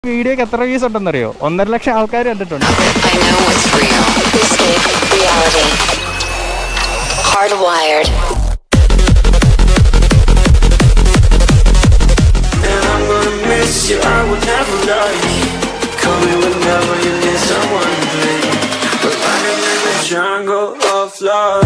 വീഡിയോക്ക് എത്ര വ്യൂസ് ഉണ്ടെന്നറിയോ ഒന്നര ലക്ഷം ആൾക്കാർ കണ്ടിട്ടുണ്ട് I know what's real. Escape reality. Hardwired. And I'm gonna miss you, I will never love you Call me whenever you need someone, babe We're running in the jungle of love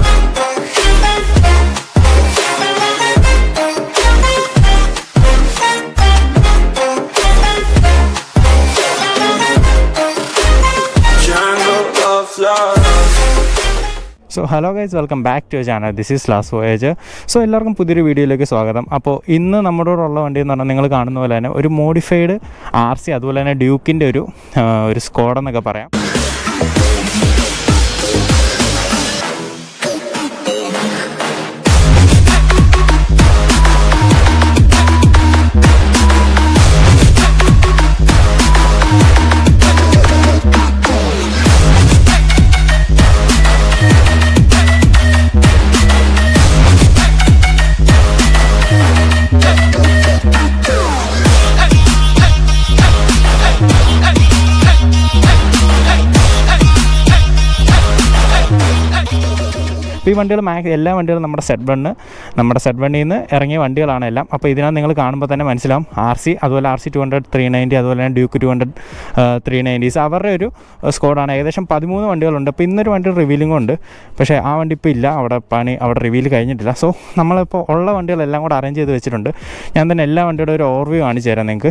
Jungle of love so hello guys welcome back to channel this is last voyage so എല്ലാവർക്കും പുതിയൊരു വീഡിയോയിലേക്ക് സ്വാഗതം അപ്പോൾ ഇന്ന് നമ്മുടെ കൂടെ ഉള്ള വണ്ടി എന്ന് പറഞ്ഞാൽ നിങ്ങൾ കാണുന്ന പോലെ തന്നെ ഒരു മോഡിഫൈഡ് ആർ സി അതുപോലെ തന്നെ ഡ്യൂക്കിൻ്റെ ഒരു ആ, ഒരു സ്ക്വാഡ് എന്നൊക്കെ പറയാം അപ്പോൾ ഈ വണ്ടികൾ മാക്സ് എല്ലാ വണ്ടികളും നമ്മുടെ സെറ്റ് വണ്ണ് നമ്മുടെ സെറ്റ് വണ്ണിൽ നിന്ന് ഇറങ്ങിയ വണ്ടികളാണ് എല്ലാം അപ്പോൾ ഇതിനകത്ത് നിങ്ങൾ കാണുമ്പോൾ തന്നെ മനസ്സിലാവും ആർ സി അതുപോലെ R C two hundred three ninety അതുപോലെ തന്നെ Duke two hundred three nineties അവരുടെ ഒരു സ്കോഡാണ് ഏകദേശം പതിമൂന്ന് വണ്ടികളുണ്ട് അപ്പോൾ ഇന്നൊരു വണ്ടി റിവീലിംഗ് ഉണ്ട് പക്ഷേ ആ വണ്ടി ഇപ്പോൾ ഇല്ല അവിടെ പണി അവിടെ റിവീൽ കഴിഞ്ഞിട്ടില്ല സോ നമ്മളിപ്പോൾ ഉള്ള വണ്ടികളെല്ലാം കൂടെ അറേഞ്ച് ചെയ്ത് വെച്ചിട്ടുണ്ട് ഞാൻ തന്നെ എല്ലാ വണ്ടിയുടെ ഒരു ഓവർവ്യൂ കാണിച്ചു തരാം നിങ്ങൾക്ക്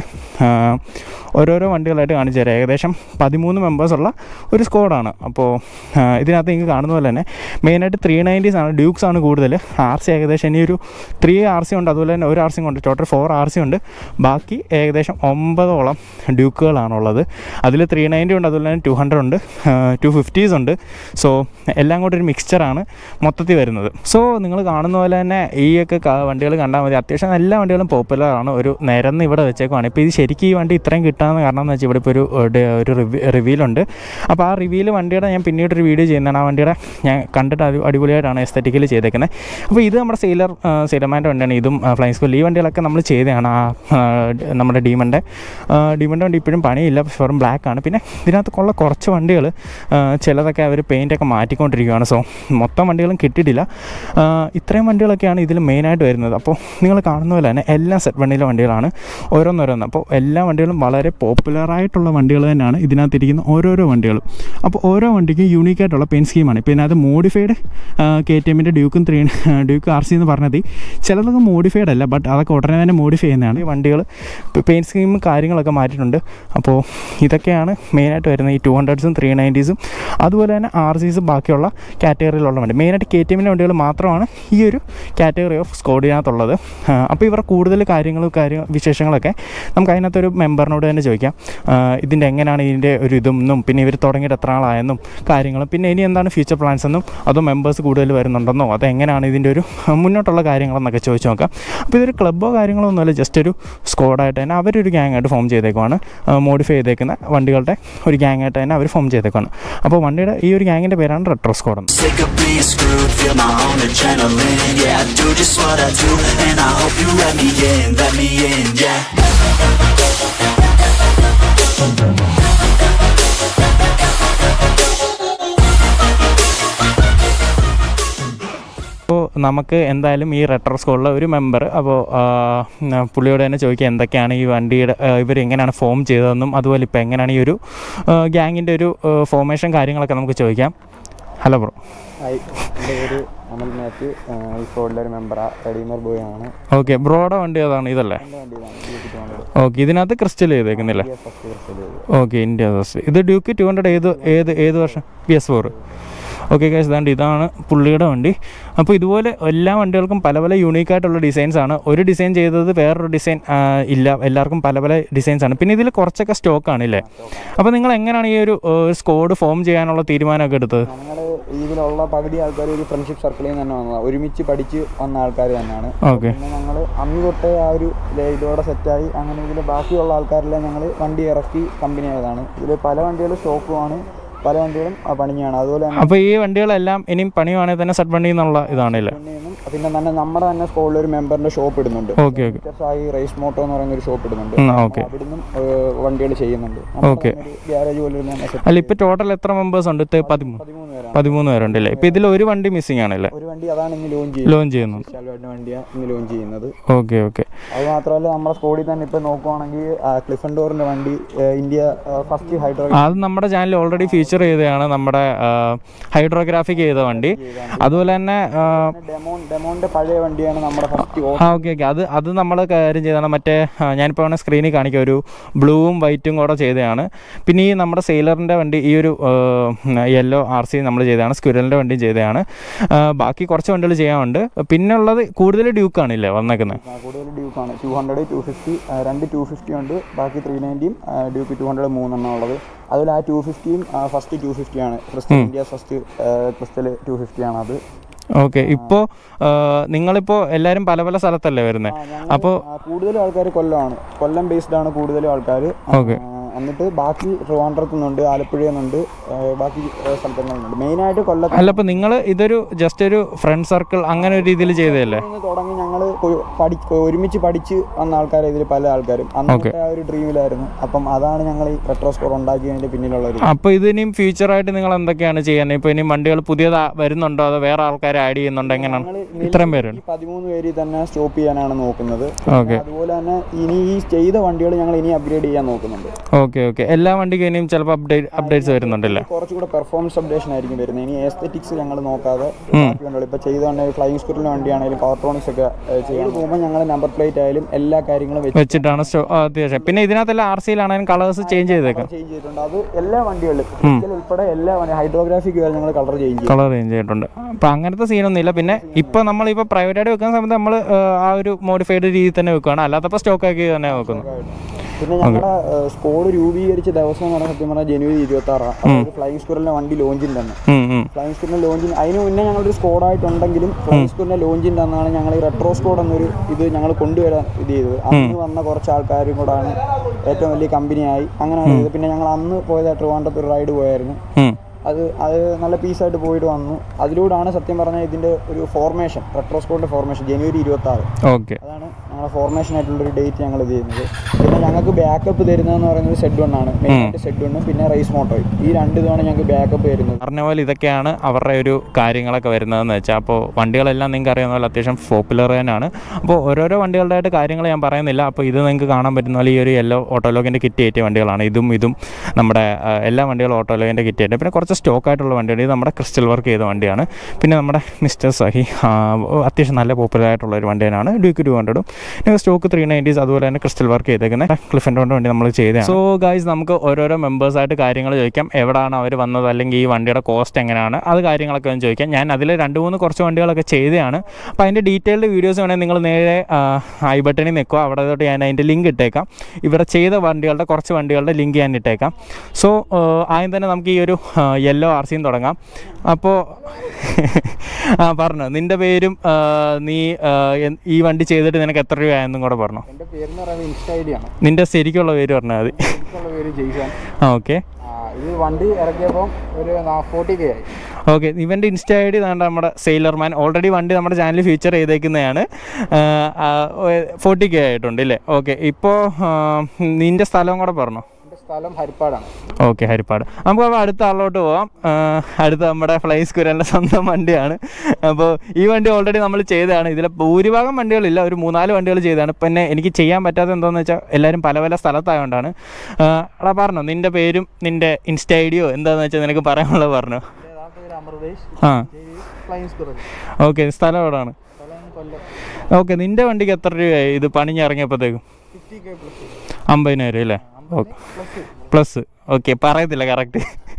ഓരോരോ വണ്ടികളായിട്ട് കാണിച്ചു തരാം ഏകദേശം പതിമൂന്ന് മെമ്പേഴ്സുള്ള ഒരു സ്കോഡാണ് അപ്പോൾ ഇതിനകത്ത് നിങ്ങൾക്ക് കാണുന്ന പോലെ തന്നെ മെയിനായിട്ട് ത്രീ നയൻറ്റീസ് ആണ് ഡ്യൂക്സ് ആണ് കൂടുതൽ ആർ സി ഏകദേശം ഇനി ഒരു ത്രീ ആർ സി ഉണ്ട് അതുപോലെ തന്നെ ഒരു ആർ സി ഉണ്ട് ടോട്ടൽ ഫോർ ആർ സി ഉണ്ട് ബാക്കി ഏകദേശം ഒമ്പതോളം ഡ്യൂക്കുകളാണുള്ളത് അതിൽ ത്രീ നയൻറ്റി ഉണ്ട് അതുപോലെ തന്നെ ടു ഹൺഡ്രഡ് ഉണ്ട് ടു ഫിഫ്റ്റീസ് ഉണ്ട് സോ എല്ലാം കൂടെ ഒരു മിക്സ്ചറാണ് മൊത്തത്തിൽ വരുന്നത് സോ നിങ്ങൾ കാണുന്ന പോലെ തന്നെ ഈ ഒക്കെ വണ്ടികൾ കണ്ടാൽ മതി അത്യാവശ്യം എല്ലാ വണ്ടികളും പോപ്പുലറാണ് ഒരു നിരന്ന് ഇവിടെ വെച്ചേക്കുവാണ് ഇപ്പോൾ ഇത് ശരിക്കും ഈ വണ്ടി ഇത്രയും കിട്ടാമെന്ന് കാരണം എന്ന് വെച്ചാൽ ഇവിടെ ഇപ്പോൾ ഒരു ഏർ, ഡേ- ഒരു റിവ്യൂലുണ്ട് അപ്പോൾ ആ റിവ്യൂല് വണ്ടിയുടെ ഞാൻ പിന്നീട് ഒരു വീഡിയോ ചെയ്യുന്നതാണ് ആ വണ്ടിയുടെ ഞാൻ കണ്ടിട്ട് അടി അടിപൊളിയായിട്ടാണ് എസ്തറ്റിക്കലി ചെയ്തേക്കുന്നത് അപ്പോൾ ഇത് നമ്മുടെ സെയിലർ സെയിലർമാൻ്റെ വണ്ടിയാണ് ഇതും ഫ്ലൈങ് സ്കൂൾ ഈ വണ്ടികളൊക്കെ നമ്മൾ ചെയ്തതാണ് ആ ആ, നമ്മുടെ ഡീമൻ്റെ ഡീമൻ്റെ വണ്ടി ഇപ്പോഴും പണിയില്ല പക്ഷെ വെറും ബ്ലാക്ക് ആണ് പിന്നെ ഇതിനകത്തുള്ള കുറച്ച് വണ്ടികൾ ചിലതൊക്കെ അവർ പെയിൻ്റൊക്കെ മാറ്റിക്കൊണ്ടിരിക്കുകയാണ് സോ മൊത്തം വണ്ടികളും കിട്ടിയിട്ടില്ല ആ, ഇത്രയും വണ്ടികളൊക്കെയാണ് ഇതിൽ മെയിനായിട്ട് വരുന്നത് അപ്പോൾ നിങ്ങൾ കാണുന്ന പോലെ തന്നെ എല്ലാ സെറ്റ് വണ്ടിയിലെ വണ്ടികളാണ് ഓരോന്നോരോന്ന് അപ്പോൾ എല്ലാ വണ്ടികളും വളരെ പോപ്പുലറായിട്ടുള്ള വണ്ടികൾ തന്നെയാണ് ഇതിനകത്തിരിക്കുന്ന ഓരോരോ വണ്ടികളും അപ്പോൾ ഓരോ വണ്ടിക്കും യൂണീക്കായിട്ടുള്ള പെയിൻ സ്കീമാണ് ഇപ്പോൾ ഇതിനകത്ത് മോഡിഫൈഡ് കെ ടി എമ്മിൻ്റെ ഡ്യൂക്കും ത്രീ ഡ്യൂക്ക് ആർ സി എന്ന് പറഞ്ഞത് ചിലതൊക്കെ മോഡിഫൈഡ് അല്ല ബട്ട് അതൊക്കെ ഉടനെ തന്നെ മോഡിഫൈ ചെയ്യുന്നതാണ് ഈ വണ്ടികൾ പെയിൻ സ്കീമും കാര്യങ്ങളൊക്കെ മാറ്റിയിട്ടുണ്ട് അപ്പോൾ ഇതൊക്കെയാണ് മെയിനായിട്ട് വരുന്നത് ഈ ടു ഹൺഡ്രഡ്സും ത്രീ നയൻറ്റീസും അതുപോലെ തന്നെ ആർ സീസും ബാക്കിയുള്ള കാറ്റഗറിയിലുള്ള വണ്ടി മെയിനായിട്ട് കെ ടി എമ്മിൻ്റെ വണ്ടികൾ മാത്രമാണ് ഈ ഒരു കാറ്റഗറി ഓഫ് സ്കോഡിനകത്തുള്ളത് അപ്പോൾ ഇവർ കൂടുതൽ കാര്യങ്ങളും കാര്യ വിശേഷങ്ങളൊക്കെ നമുക്ക് അതിനകത്തൊരു മെമ്പറിനോട് തന്നെ ചോദിക്കാം ആ, ഇതിൻ്റെ എങ്ങനെയാണ് ഇതിൻ്റെ ഒരു ഇതെന്നും പിന്നെ ഇവർ തുടങ്ങിയിട്ട് എത്ര ആളായെന്നും കാര്യങ്ങളും പിന്നെ ഇനി എന്താണ് ഫ്യൂച്ചർ പ്ലാൻസ് എന്നും അതോ മെമ്പേഴ്സ് കൂടുതൽ വരുന്നുണ്ടെന്നോ അത് എങ്ങനെയാണ് ഇതിൻ്റെ ഒരു മുന്നോട്ടുള്ള കാര്യങ്ങളെന്നൊക്കെ ചോദിച്ച് നോക്കാം അപ്പോൾ ഇതൊരു ക്ലബ്ബോ കാര്യങ്ങളോ ഒന്നുമല്ല ജസ്റ്റ് ഒരു സ്ക്വാഡായിട്ട് തന്നെ അവരൊരു ഗ്യാങ് ആയിട്ട് ഫോം ചെയ്തേക്കുവാണ് മോഡിഫൈ ചെയ്തേക്കുന്ന വണ്ടികളുടെ ഒരു ഗ്യാങ് ആയിട്ട് തന്നെ അവർ ഫോം ചെയ്തേക്കുവാണ് അപ്പോൾ വണ്ടിയുടെ ഈ ഒരു ഗ്യാങ്ങിൻ്റെ പേരാണ് റെട്രോ സ്ക്വാഡ് എന്ന് Sick of being screwed, feel my own adrenaline Yeah, I do just what I do, and I hope you let me in, let me in, yeah അപ്പോൾ നമുക്ക് എന്തായാലും ഈ റെട്രോ സ്കൂളിലെ ഒരു മെമ്പർ അപ്പോൾ പുള്ളിയോട് തന്നെ ചോദിക്കുക എന്തൊക്കെയാണ് ഈ വണ്ടിയുടെ ഇവർ എങ്ങനെയാണ് ഫോം ചെയ്തതെന്നും അതുപോലെ ഇപ്പോൾ എങ്ങനെയാണ് ഈ ഒരു ഗ്യാങ്ങിൻ്റെ ഒരു ഫോർമേഷൻ കാര്യങ്ങളൊക്കെ നമുക്ക് ചോദിക്കാം ഹലോ ബ്രോ ഹായ് എൻ്റെ പേര് അമൽ മാത്യു ആഹ് ഈ സ്ക്വാഡിലെ ഒരു മെമ്പറാ റെഡീമർ ബോയ് ആണ് ഓക്കെ ബ്രോയുടെ വണ്ടി ഏതാണ് ഇതല്ലേ എൻ്റെ വണ്ടിയിലാണ് ഡ്യൂക്ക് ടു ഹൺഡ്രഡ് ഓക്കെ ഇതിനകത്ത് ക്രിസ്റ്റൽ ചെയ്തേക്കുന്നില്ലേ ഫസ്റ്റ് ക്രിസ്റ്റൽ ചെയ്തു ഓക്കെ ഇന്ത്യ ദോസ് ഇത് ഡ്യൂക്ക് ടു ഹൺഡ്രഡ് ഏത് ഏത് ഏത് വർഷം പി എസ് ഫോർ ഓക്കെ കേസ് ഇതാണ്ട് ഇതാണ് പുള്ളിയുടെ വണ്ടി അപ്പോൾ ഇതുപോലെ എല്ലാ വണ്ടികൾക്കും പല പല യൂണീക്ക് ആയിട്ടുള്ള ഡിസൈൻസ് ആണ് ഒരു ഡിസൈൻ ചെയ്തത് വേറൊരു ഡിസൈൻ ഇല്ല എല്ലാവർക്കും പല പല ഡിസൈൻസ് ആണ് പിന്നെ ഇതിൽ കുറച്ചൊക്കെ സ്റ്റോക്ക് ആണ് ഇല്ലേ അപ്പോൾ നിങ്ങൾ എങ്ങനെയാണ് ഈ ഒരു സ്കോഡ് ഫോം ചെയ്യാനുള്ള തീരുമാനമൊക്കെ എടുത്തത് ഞങ്ങൾ ഇതിലുള്ള പകുതി ആൾക്കാർ ഒരു ഫ്രണ്ട്ഷിപ്പ് സർക്കിളിൽ നിന്ന് തന്നെ വന്നതാണ് ഒരുമിച്ച് പഠിച്ച് വന്ന ആൾക്കാർ തന്നെയാണ് ഓക്കെ പിന്നെ ഞങ്ങൾ അന്ന് തൊട്ടേ ആ ഒരു ലെ- ഇതോടെ സെറ്റായി അങ്ങനെ ഇതിൽ ബാക്കിയുള്ള ആൾക്കാരെല്ലാം ഞങ്ങൾ വണ്ടി ഇറക്കി കമ്പനി ആയതാണ് ഇതിൽ പല വണ്ടികൾ സ്റ്റോക്കുമാണ് പല വണ്ടികളും ആ, പണിഞ്ഞാണ് അതുപോലെ തന്നെ അപ്പോൾ ഈ വണ്ടികളെല്ലാം ഇനിയും പണിയുവാണെങ്കിൽ തന്നെ സെറ്റ് വണ്ടി എന്നുള്ള ഇതാണല്ലേ പിന്നെയും പിന്നെ തന്നെ നമ്മുടെ തന്നെ സ്കൂളിൽ ഒരു മെമ്പറിന്റെ ഷോപ്പ് ഇടുന്നുണ്ട് okay okay Sai race moto എന്ന് പറയുന്ന ഒരു ഷോപ്പ് ഇടുന്നുണ്ട് ഓക്കെ അവിടുന്നും വണ്ടികൾ ചെയ്യുന്നുണ്ട് Okay. ഗ്യാരേജ് പോലെ ഒരു തന്നെ set അല്ല ഇപ്പോൾ ടോട്ടൽ എത്ര മെമ്പേഴ്സ് ഉണ്ട് ഇത്തെ പതിമൂന്ന് പതിമൂന്ന് പേരാണ് പതിമൂന്ന് പേരുണ്ടല്ലേ ഇപ്പോൾ ഇതിൽ ഒരു വണ്ടി മിസ്സിംഗ് ആണല്ലേ ഒരു വണ്ടി അതാണ് ഇന്ന് ലോഞ്ച് ചെയ്യുന്നത് ലോഞ്ച് ചെയ്യുന്നു സ്റ്റാൽവാർഡിന്റെ വണ്ടിയാണ് ഇന്ന് ലോഞ്ച് ചെയ്യുന്നത് ഓക്കെ ഓക്കെ അത് മാത്രമല്ല നമ്മുടെ സ്കോഡിൽ തന്നെ ഇപ്പൊ നോക്കുവാണെങ്കിൽ ക്ലിഫൻഡോറിന്റെ വണ്ടി ആ, ഇന്ത്യ ഫസ്റ്റ് ഹൈഡ്രോ അത് നമ്മുടെ ചാനൽ ഓൾറെഡി ഫീച്ചർ ചെയ്തതാണ് നമ്മുടെ ഹൈഡ്രോഗ്രാഫിക് ചെയ്ത വണ്ടി അതുപോലെ തന്നെ ആ, ഡെമോൺ ഡെമോന്റെ പഴയ വണ്ടിയാണ് നമ്മുടെ ഫസ്റ്റ് ആ ഓക്കെ ഓക്കെ അത് അത് നമ്മൾ കാര്യം ചെയ്തതാണ് മറ്റേ ആ, ഞാനിപ്പോൾ വേണേൽ സ്ക്രീനിൽ കാണിക്കാം ഒരു ബ്ലൂവും വൈറ്റും കൂടെ ചെയ്തതാണ് പിന്നെ ഈ നമ്മുടെ സെയിലറിൻ്റെ വണ്ടി ഈ ഒരു യെല്ലോ ആർ സി നമ്മൾ ചെയ്തതാണ് സ്ക്വിരലിൻ്റെ വണ്ടിയും ചെയ്തതാണ് ആ, ബാക്കി കുറച്ച് വണ്ടികൾ ചെയ്യാനുണ്ട് പിന്നെ ഉള്ളത് കൂടുതൽ ഡ്യൂക്കാണില്ലേ വന്നേക്കുന്നത് കൂടുതൽ ഡ്യൂക്ക് ആണ് ടു ഹൺഡ്രഡ് ടു ഫിഫ്റ്റി രണ്ട് ടു ഫിഫ്റ്റി ഉണ്ട് ബാക്കി ത്രീ നയൻറ്റിയും ഡ്യൂക്ക് ടു ഹൺഡ്രഡ് മൂന്നെണ്ണം ഉള്ളത് അതിൽ ആ ടു ഫിഫ്റ്റിയും ഫസ്റ്റ് ടു ഫിഫ്റ്റി ആണ് crystal India first crystal two fifty ആണ് അത് ഓക്കെ ഇപ്പോൾ നിങ്ങളിപ്പോൾ എല്ലാവരും പല പല സ്ഥലത്തല്ലേ വരുന്നത് അപ്പോൾ ആ, കൂടുതലും ആൾക്കാർ കൊല്ലമാണ് കൊല്ലം ബേസ്ഡ് ആണ് കൂടുതലും ആൾക്കാർ Okay. എന്നിട്ട് ബാക്കി ട്രിവാൻഡ്രത്തു നിന്നുണ്ട് ആലപ്പുഴയിൽ നിന്നുണ്ട് ആ, ബാക്കി സ്ഥലത്തുനിന്നുണ്ട് മെയിനായിട്ട് കൊല്ലത്ത് അല്ല അപ്പോൾ നിങ്ങൾ ഇതൊരു ജസ്റ്റ് ഒരു ഫ്രണ്ട് സർക്കിൾ അങ്ങനെ ഒരു രീതിയിൽ ചെയ്തതല്ലേ നിന്ന് തുടങ്ങി ഞങ്ങൾ പഠി ഒരുമിച്ച് പഠിച്ച് വന്ന ആൾക്കാർ ഇതിൽ പല ആൾക്കാരും അന്നത്തെ ആ ഒരു ഡ്രീമിലായിരുന്നു അപ്പം അതാണ് ഞങ്ങൾ ഈ റെട്രോ സ്കോർ ഉണ്ടാക്കിയതിന്റെ പിന്നിലുള്ള ഒരു അപ്പോൾ ഇതിനും ഫ്യൂച്ചറായിട്ട് നിങ്ങൾ എന്തൊക്കെയാണ് ചെയ്യാൻ ഇപ്പോൾ ഇനി വണ്ടികൾ പുതിയത് വരുന്നുണ്ടോ അതോ വേറെ ആൾക്കാരെ ആഡ് ചെയ്യുന്നുണ്ടോ എങ്ങനെയാണ് ഇത്രയും പേരുണ്ട് ഈ പതിമൂന്ന് പേരിൽ തന്നെ സ്റ്റോപ്പ് ചെയ്യാനാണ് നോക്കുന്നത് ഓക്കെ അതുപോലെ തന്നെ ഇനി ഈ ചെയ്ത വണ്ടികൾ ഞങ്ങൾ ഇനി അപ്ഗ്രേഡ് ചെയ്യാൻ നോക്കുന്നുണ്ട് ഓക്കെ ഓക്കെ എല്ലാ വണ്ടിക്കും ഇനിയും ചിലപ്പോൾ അപ്ഡേറ്റ് അപ്ഡേറ്റ്സ് വരുന്നുണ്ടല്ലേ കുറച്ചുകൂടെ പെർഫോമൻസ് അപ്ഡേഷൻ ആയിരിക്കും വരുന്നത് ഇനി എസ്തെറ്റിക്സ് ഞങ്ങൾ നോക്കാതെ ബാക്കി വണ്ടികൾ ഇപ്പോൾ ചെയ്തുകൊണ്ട് ഫ്ലൈങ് സ്കൂട്ടറിന് വണ്ടിയാണെങ്കിലും പവർട്രോണിക്സ് ഒക്കെ ഏഹ്, ചെയ്യാൻ പോകുമ്പോൾ ഞങ്ങൾ നമ്പർ പ്ലേറ്റ് ആയാലും എല്ലാ കാര്യങ്ങളും വെച്ച് വെച്ചിട്ടാണ് സ്റ്റോ ആ, അത്യാവശ്യം പിന്നെ ഇതിനകത്തെല്ലാം ആർ സിയിലാണെങ്കിലും കളേഴ്സ് ചേഞ്ച് ചെയ്തേക്കാം ചേഞ്ച് ചെയ്തിട്ടുണ്ട് അത് എല്ലാ വണ്ടികളിലും ക്രിസ്റ്റൽ ഉൾപ്പെടെ എല്ലാ വണ്ടി ഹൈഡ്രോഗ്രാഫിക് വരെ ഞങ്ങൾ കളർ ചേഞ്ച് ചെയ്യും കളർ ചേഞ്ച് ചെയ്തിട്ടുണ്ട് അപ്പം അങ്ങനത്തെ സീനൊന്നും ഇല്ല പിന്നെ ഇപ്പോൾ നമ്മളിപ്പോൾ പ്രൈവറ്റായിട്ട് വെക്കുന്ന സമയത്ത് നമ്മൾ ആ ഒരു മോഡിഫൈഡ് രീതിയിൽ തന്നെ വെക്കുകയാണ് അല്ലാത്തപ്പോൾ സ്റ്റോക്ക് ആക്കി തന്നെ വെക്കുന്നു പിന്നെ ഞങ്ങളുടെ സ്കോഡ് രൂപീകരിച്ച ദിവസം എന്ന് പറഞ്ഞാൽ സത്യം പറഞ്ഞാൽ ജനുവരി ഇരുപത്തി ആറാണ് ഫ്ലൈങ് സ്കൂറിന്റെ വണ്ടി ലോഞ്ചിന് തന്നെ ഉം, ഉം. ഫ്ലൈങ് സ്കൂറിന്റെ ലോഞ്ചിന് അതിന് മുന്നേ ഞങ്ങളൊരു സ്കോഡായിട്ടുണ്ടെങ്കിലും ഫ്ലൈങ് സ്കൂറിന്റെ ലോഞ്ചിന്റെ അന്നാണ് ഞങ്ങൾ ഈ റെട്രോ സ്കോഡ് എന്നൊരു ഇത് ഞങ്ങൾ കൊണ്ടുവരാൻ ഇത് ചെയ്തത് അന്ന് വന്ന കുറച്ച് ആൾക്കാരും കൂടാണ് ഏറ്റവും വലിയ കമ്പനിയായി അങ്ങനെയാണ് ചെയ്തത് പിന്നെ ഞങ്ങൾ അന്ന് പോയത് ട്രിവാൻഡ്രത്ത് ഒരു റൈഡ് പോയായിരുന്നു ഉം. അത് അത് നല്ല പീസായിട്ട് പോയിട്ട് വന്നു അതിലൂടെയാണ് സത്യം പറഞ്ഞാൽ ഇതിന്റെ ഒരു ഫോർമേഷൻ റെട്രോ സ്കോഡിന്റെ ഫോർമേഷൻ ജനുവരി ഇരുപത്തി ആറ് ഓക്കെ അതാണ് ഞങ്ങളുടെ ഫോർമേഷൻ ആയിട്ടുള്ളൊരു ഡേറ്റ് ഞങ്ങൾ ഇത് ചെയ്യുന്നത് പിന്നെ ഞങ്ങൾക്ക് ബാക്കപ്പ് തരുന്നതെന്ന് പറയുന്നത് സെഡ് വൺ ആണ് മെയിനായിട്ട് സെഡ് വണ്ണും പിന്നെ റേസ് മോട്ടോയും ഈ രണ്ട് ഇതാണ് ഞങ്ങൾക്ക് ബാക്കപ്പ് തരുന്നത് പറഞ്ഞ പോലെ ഇതൊക്കെയാണ് അവരുടെ ഒരു കാര്യങ്ങളൊക്കെ വരുന്നതെന്ന് വെച്ചാൽ അപ്പോൾ വണ്ടികളെല്ലാം നിങ്ങൾക്ക് അറിയാവുന്ന പോലെ അത്യാവശ്യം പോപ്പുലർ തന്നെയാണ് അപ്പോൾ ഓരോരോ വണ്ടികളുടെ ആയിട്ട് കാര്യങ്ങൾ ഞാൻ പറയുന്നില്ല അപ്പോൾ ഇത് നിങ്ങൾക്ക് കാണാൻ പറ്റുന്ന പോലെ ഈ ഒരു യെല്ലോ ഓട്ടോലോഗിൻ്റെ കിറ്റ് കയറ്റിയ വണ്ടികളാണ് ഇതും ഇതും നമ്മുടെ ആ, എല്ലാ വണ്ടികളും ഓട്ടോലോഗിൻ്റെ കിറ്റ് കയറ്റി പിന്നെ കുറച്ച് സ്റ്റോക്ക് ആയിട്ടുള്ള വണ്ടിയാണ് ഇത് നമ്മുടെ ക്രിസ്റ്റൽ വർക്ക് ചെയ്ത വണ്ടിയാണ് പിന്നെ നമ്മുടെ മിസ്റ്റർ സഹി ആ, അത്യാവശ്യം നല്ല പോപ്പുലർ ആയിട്ടുള്ള ഒരു വണ്ടി തന്നെയാണ് ഡ്യൂക്ക് ടു ഹൺഡ്രഡും പിന്നെ സ്റ്റോക്ക് ത്രീ നയൻറ്റീസ് അതുപോലെ തന്നെ ക്രിസ്റ്റൽ വർക്ക് ചെയ്തേക്കുന്നത് ക്ലിഫൻഡോൻ്റെ വണ്ടി നമ്മൾ ചെയ്തതാണ് സോ ഗൈസ് നമുക്ക് ഓരോരോ മെമ്പേഴ്സായിട്ട് കാര്യങ്ങൾ ചോദിക്കാം എവിടെയാണ് അവർ വന്നത് അല്ലെങ്കിൽ ഈ വണ്ടിയുടെ കോസ്റ്റ് എങ്ങനെയാണ് അത് കാര്യങ്ങളൊക്കെ ഒന്ന് ചോദിക്കാം ഞാൻ അതിൽ രണ്ട് മൂന്ന് കുറച്ച് വണ്ടികളൊക്കെ ചെയ്തതാണ് അപ്പോൾ അതിൻ്റെ ഡീറ്റെയിൽഡ് വീഡിയോസ് വേണമെങ്കിൽ നിങ്ങൾ നേരെ ഐ ബട്ടണിൽ നിൽക്കുക അവിടെ തൊട്ട് ഞാൻ അതിൻ്റെ ലിങ്ക് ഇട്ടേക്കാം ഇവിടെ ചെയ്ത വണ്ടികളുടെ കുറച്ച് വണ്ടികളുടെ ലിങ്ക് ഞാൻ ഇട്ടേക്കാം സോ ആദ്യം തന്നെ നമുക്ക് ഈ ഒരു യെല്ലോ ആർ സിയും തുടങ്ങാം അപ്പോൾ ആ പറഞ്ഞു നിൻ്റെ പേരും ആ, നീ ആ, എൻ- ഈ വണ്ടി ചെയ്തിട്ട് നിനക്ക് എത്ര രൂപയായെന്നും കൂടെ പറഞ്ഞു എൻ്റെ പേരെന്ന് പറയുന്നത് ഇൻസ്റ്റ ഐ ഡി ആണ് നിൻ്റെ ശരിക്കുള്ള പേര് പറഞ്ഞാൽ മതി എനിക്കുള്ള പേര് ജെയ്സാൻ ആ ഓക്കെ ആ, ഇത് വണ്ടി ഇറക്കിയപ്പോൾ ഒരു ഫോർട്ടി കെ ആയി ഓക്കെ ഇവൻ്റെ ഇൻസ്റ്റ ഐ ഡി വേണ്ട നമ്മുടെ സെയിലർമാൻ ഓൾറെഡി വണ്ടി നമ്മുടെ ചാനലിൽ ഫീച്ചർ ചെയ്തേക്കുന്നതാണ് ഫോർട്ടി കെ ആയിട്ടുണ്ട് ഇല്ലേ ഓക്കെ ഇപ്പോൾ നിൻ്റെ സ്ഥലവും കൂടെ പറഞ്ഞോ എൻ്റെ സ്ഥലം ഹരിപ്പാടാണ് ഓക്കെ ഹരിപ്പാട് നമുക്ക് അപ്പോൾ അടുത്ത ആളിലോട്ട് പോവാം ആ, അടുത്ത നമ്മുടെ ഫ്ലൈ സ്കുരലിൻ്റെ സ്വന്തം വണ്ടിയാണ് അപ്പോൾ ഈ വണ്ടി ഓൾറെഡി നമ്മൾ ചെയ്തതാണ് ഇതിൽ ഭൂരിഭാഗം വണ്ടികളില്ല ഒരു മൂന്നാല് വണ്ടികൾ ചെയ്തതാണ് പിന്നെ എനിക്ക് ചെയ്യാൻ പറ്റാത്ത എന്താണെന്ന് വെച്ചാൽ എല്ലാവരും പല പല സ്ഥലത്തായതുകൊണ്ടാണ് ആ, എടാ പറഞ്ഞോ നിൻ്റെ പേരും നിൻ്റെ ഇൻസ്റ്റ ഐ ഡിയോ എന്താണെന്ന് വെച്ചാൽ നിനക്ക് പറയാനുള്ളത് പറഞ്ഞു അമർദേശ് ആ ഫ്ലൈങ് സ്കൂറൽ ഓക്കെ സ്ഥലം എവിടെയാണ് സ്ഥലം കൊല്ലം ഓക്കെ നിൻ്റെ വണ്ടിക്ക് എത്ര രൂപയായി ഇത് പണിഞ്ഞിറങ്ങിയപ്പോഴത്തേക്കും ഫിഫ്റ്റി കെ പ്ലസ് അമ്പതിനായിരം അല്ലേ ഓക്കെ പ്ലസ് പ്ലസ് ഓക്കെ പറയത്തില്ല കറക്റ്റ്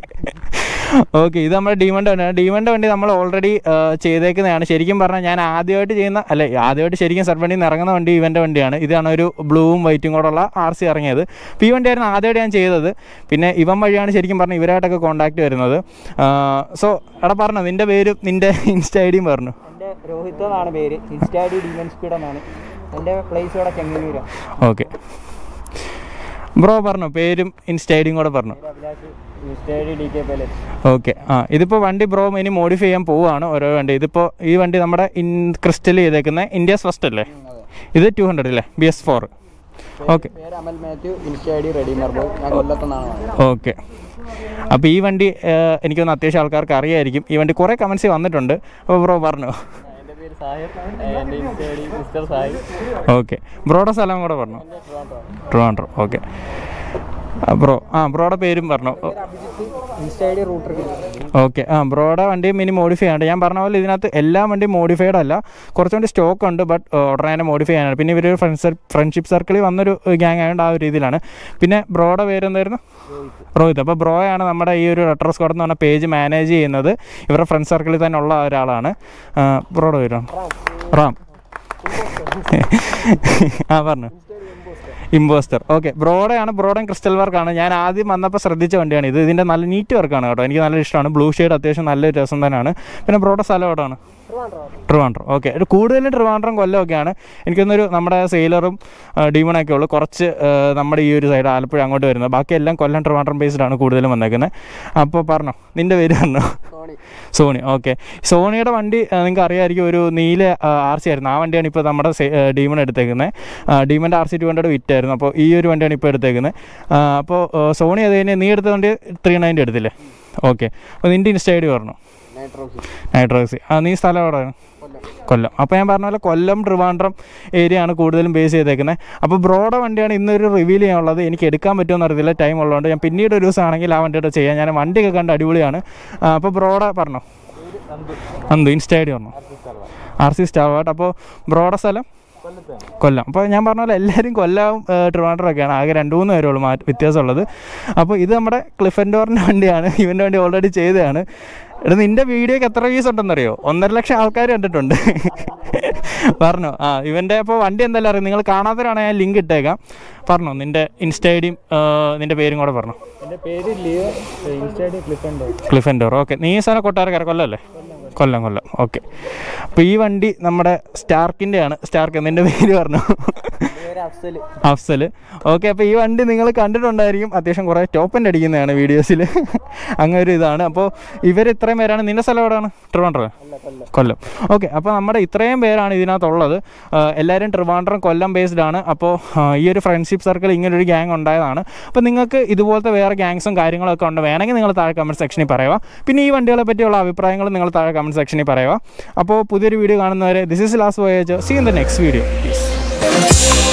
ഓക്കെ ഇത് നമ്മുടെ ഡിമണ്ട് വണ്ടിയാണ് ഡിമണ്ട് വണ്ടി നമ്മൾ ഓൾറെഡി ചെയ്തേക്കുന്നതാണ് ശരിക്കും പറഞ്ഞാൽ ഞാൻ ആദ്യമായിട്ട് ചെയ്യുന്ന അല്ല ആദ്യമായിട്ട് ശരിക്കും സർവണ്ടിയിൽ നിന്ന് ഇറങ്ങുന്ന വണ്ടി ഇവൻ്റെ വണ്ടിയാണ് ഇതാണ് ഒരു ബ്ലൂവും വൈറ്റും കൂടെ ഉള്ള ആർ സി ഇറങ്ങിയത് അപ്പോൾ ഈ വണ്ടിയായിരുന്നു ആദ്യമായിട്ട് ഞാൻ ചെയ്തത് പിന്നെ ഇവൻ വഴിയാണ് ശരിക്കും പറഞ്ഞാൽ ഇവരായിട്ടൊക്കെ കോൺടാക്ട് വരുന്നത് സോ എടാ പറഞ്ഞോ നിൻ്റെ പേരും നിൻ്റെ ഇൻസ്റ്റ ഐ ഡിയും പറഞ്ഞു എൻ്റെ രോഹിത് എന്നാണ് പേര് insta I D demon speed എന്നാണ് എൻ്റെ പ്ലേസ് ഇവിടെ ചെങ്ങന്നൂരാണ് ഓക്കെ ബ്രോ പറഞ്ഞോ പേരും ഇൻസ്റ്റ ഐ ഡിയും കൂടെ പറഞ്ഞു പേര് Abhilash D K pilot okay ആ ഇതിപ്പോൾ വണ്ടി ബ്രോ ഇനി മോഡിഫൈ ചെയ്യാൻ പോവുകയാണ് ഓരോ വണ്ടി ഇതിപ്പോൾ ഈ വണ്ടി നമ്മുടെ ഇൻ ക്രിസ്റ്റൽ ചെയ്തേക്കുന്ന ഇന്ത്യസ് ഫസ്റ്റ് അല്ലേ ഇത് ടു ഹൺഡ്രഡ് അല്ലേ ബി എസ് ഫോർ ഓക്കെ പേര് Amal Mathew insta I D redeemer boy ഞാൻ കൊല്ലത്തുനിന്നാണ് വാങ്ങിയത് ഓക്കെ അപ്പോൾ ഈ വണ്ടി ഏഹ്, എനിക്കൊന്ന് അത്യാവശ്യം ആൾക്കാർക്ക് അറിയായിരിക്കും ഈ വണ്ടി കുറേ കമൻസ് വന്നിട്ടുണ്ട് അപ്പോൾ ബ്രോ പറഞ്ഞു എൻ്റെ പേര് സാഹിർ എൻ്റെ insta I D mister Sahir okay ബ്രോയുടെ സ്ഥലം കൂടെ പറഞ്ഞു ട്രിവാൻഡ്രം ഓക്കെ ബ്രോ ആ ബ്രോയുടെ പേരും പറഞ്ഞു insta I D router okay ആ ബ്രോയുടെ വണ്ടി മിനി മോഡിഫൈ ആണ് ഞാൻ പറഞ്ഞ പോലെ ഇതിനകത്ത് എല്ലാ വണ്ടിയും മോഡിഫൈഡ് അല്ല കുറച്ചുകൂടി സ്റ്റോക്ക് ഉണ്ട് ബട്ട് ഉടനെ തന്നെ മോഡിഫൈ ചെയ്യാനാണ് പിന്നെ ഇവർ ഫ്രണ്ട്സ് ഫ്രണ്ട്ഷിപ്പ് സർക്കിളിൽ വന്നൊരു ഗ്യാങ് ആയതുകൊണ്ട് ആ ഒരു രീതിയിലാണ് പിന്നെ ബ്രോയുടെ പേര് എന്തായിരുന്നു റോഹിത് അപ്പോൾ ബ്രോയാണ് നമ്മുടെ ഈ ഒരു റെട്രോ സ്ക്വാഡ് എന്ന് പറഞ്ഞ പേജ് മാനേജ് ചെയ്യുന്നത് ഇവരുടെ ഫ്രണ്ട് സർക്കിളിൽ തന്നെ ഉള്ള ഒരാളാണ് ആ, ബ്രോയുടെ പേര് റാം ആ പറഞ്ഞു ഇമ്പോസ്റ്റർ ഓക്കെ ബ്രോഡയാണ് ബ്രോഡൻ ക്രിസ്റ്റൽ വർക്കാണ് ഞാൻ ആദ്യം വന്നപ്പോൾ ശ്രദ്ധിച്ച വണ്ടിയാണ് ഇത് ഇതിൻ്റെ നല്ല നീറ്റ് വർക്കാണ് കേട്ടോ എനിക്ക് നല്ല ഇഷ്ടമാണ് ബ്ലൂ ഷെയ്ഡ് അത്യാവശ്യം നല്ലൊരു രസം തന്നെയാണ് പിന്നെ ബ്രോയുടെ സ്ഥലം എവിടെയാണ് ട്രിവാൻഡ്രം ഓക്കെ കൂടുതലും ട്രിവാൻഡ്രം കൊല്ലമൊക്കെയാണ് എനിക്കൊന്നൊരു നമ്മുടെ സെയിലറും ഡീമണൊക്കെ ഉള്ളൂ കുറച്ച് ആ, നമ്മുടെ ഈ ഒരു സൈഡ് ആലപ്പുഴ അങ്ങോട്ട് വരുന്നത് ബാക്കിയെല്ലാം കൊല്ലം ട്രിവാൻഡ്രം ബേസ്ഡാണ് കൂടുതലും വന്നേക്കുന്നത് അപ്പോൾ പറഞ്ഞോ നിൻ്റെ പേര് പറഞ്ഞോ സോണി ഓക്കെ സോണിയുടെ വണ്ടി നിങ്ങൾക്ക് അറിയാമായിരിക്കും ഒരു നീല ആർ സി ആയിരുന്നു ആ വണ്ടിയാണ് ഇപ്പോൾ നമ്മുടെ ഡീമൺ എടുത്തേക്കുന്നത് ഡീമൻ്റെ ആർ സി ടു ഹൺഡ്രഡ് വിറ്റായിരുന്നു അപ്പോൾ ഈ ഒരു വണ്ടിയാണ് ഇപ്പോൾ എടുത്തേക്കുന്നത് അപ്പോൾ സോണി അത് കഴിഞ്ഞ് നീ എടുത്ത വണ്ടി ത്രീ നയൻറ്റി എടുത്തില്ലേ ഓക്കെ അപ്പോൾ നിൻ്റെ ഇൻസ്റ്റ ഐ ഡി പറഞ്ഞു നൈട്രോക്സി ആ നീ സ്ഥലം എവിടെയാണ് കൊല്ലം അപ്പോൾ ഞാൻ പറഞ്ഞ പോലെ കൊല്ലം ട്രിവാൻഡ്രം ഏരിയ ആണ് കൂടുതലും ബേസ് ചെയ്തേക്കുന്നത് അപ്പോൾ ബ്രോഡ് വണ്ടിയാണ് ഇന്നൊരു റിവീൽ ചെയ്യാനുള്ളത് എനിക്ക് എടുക്കാൻ പറ്റുമെന്ന് അറിയത്തില്ല ടൈം ഉള്ളതുകൊണ്ട് ഞാൻ പിന്നീട് ഒരു ദിവസം ആണെങ്കിൽ ആ വണ്ടിയുടെ ചെയ്യാം ഞാൻ വണ്ടിയൊക്കെ കണ്ട് അടിപൊളിയാണ് ആ, അപ്പോൾ ബ്രോഡ് പറഞ്ഞോ അന്തു ഇൻസ്റ്റ ഐ ഡി പറഞ്ഞു ആർ സി സ്റ്റാർ വാട്ട് അപ്പോൾ ബ്രോഡ സ്ഥലം കൊല്ലം അപ്പോൾ ഞാൻ പറഞ്ഞ പോലെ എല്ലാവരും കൊല്ലവും ട്രിവാൻഡ്രം ഒക്കെയാണ് ആകെ രണ്ട് മൂന്ന് പേരേ ഉള്ളൂ മാറ്റ വ്യത്യാസമുള്ളത് അപ്പോൾ ഇത് നമ്മുടെ ക്ലിഫൻഡോറിൻ്റെ വണ്ടിയാണ് ഇവൻ്റെ വണ്ടി ഓൾറെഡി ചെയ്തതാണ് എടാ നിൻ്റെ വീഡിയോക്ക് എത്ര വ്യൂസ് ഉണ്ടെന്നറിയോ ഒന്നര ലക്ഷം ആൾക്കാർ കണ്ടിട്ടുണ്ട് പറഞ്ഞോ ആ ഇവൻ്റെ അപ്പോൾ വണ്ടി എന്തായാലും അറിയാം നിങ്ങൾ കാണാത്തവരാണെങ്കിൽ ഞാൻ ലിങ്ക് ഇട്ടേക്കാം പറഞ്ഞോ നിൻ്റെ ഇൻസ്റ്റ ഐ ഡിയും നിൻ്റെ പേരും കൂടെ പറഞ്ഞു എൻ്റെ പേര് ലിയോ ഇൻസ്റ്റ ഐ ഡി ക്ലിഫുണ്ടോ ക്ലിഫൻഡോർ ഓക്കെ നീ സ്ഥലം കൊട്ടാരക്കര കൊല്ലം അല്ലേ കൊല്ലം കൊല്ലം ഓക്കെ അപ്പോൾ ഈ വണ്ടി നമ്മുടെ സ്റ്റാർക്കിൻ്റെ ആണ് സ്റ്റാർക്ക് നിൻ്റെ പേര് പറഞ്ഞു പേര് അഫ്സൽ അഫ്സൽ ഓക്കെ അപ്പോൾ ഈ വണ്ടി നിങ്ങൾ കണ്ടിട്ടുണ്ടായിരിക്കും അത്യാവശ്യം കുറേ ടോപ്പൻ്റ് അടിക്കുന്നതാണ് വീഡിയോസിൽ അങ്ങനെ ഒരു ഇതാണ് അപ്പോൾ ഇവർ ഇത്രയും പേരാണ് നിൻ്റെ സ്ഥലം എവിടെയാണ് ട്രിവാൻഡ്രം കൊല്ലം ഓക്കെ അപ്പോൾ നമ്മുടെ ഇത്രയും പേരാണ് ഇതിനകത്തുള്ളത് ആ, എല്ലാവരും ട്രിവാൻഡ്രം കൊല്ലം ബേസ്ഡ് ആണ് അപ്പോൾ ആ, ഈ ഒരു ഫ്രണ്ട്ഷിപ്പ് സർക്കിൾ ഇങ്ങനൊരു ഗ്യാങ് ഉണ്ടായതാണ് അപ്പോൾ നിങ്ങൾക്ക് ഇതുപോലത്തെ വേറെ ഗ്യാങ്സും കാര്യങ്ങളൊക്കെ ഉണ്ട് വേണമെങ്കിൽ നിങ്ങൾ താഴെ കമൻറ്റ് സെക്ഷനിൽ പറയുക പിന്നെ ഈ വണ്ടികളെ പറ്റിയുള്ള അഭിപ്രായങ്ങൾ നിങ്ങൾ താഴെ കമൻറ്റ് സെക്ഷനിൽ പറയുക അപ്പോൾ പുതിയൊരു വീഡിയോ കാണുന്നവരെ this is last voyage see in the next video please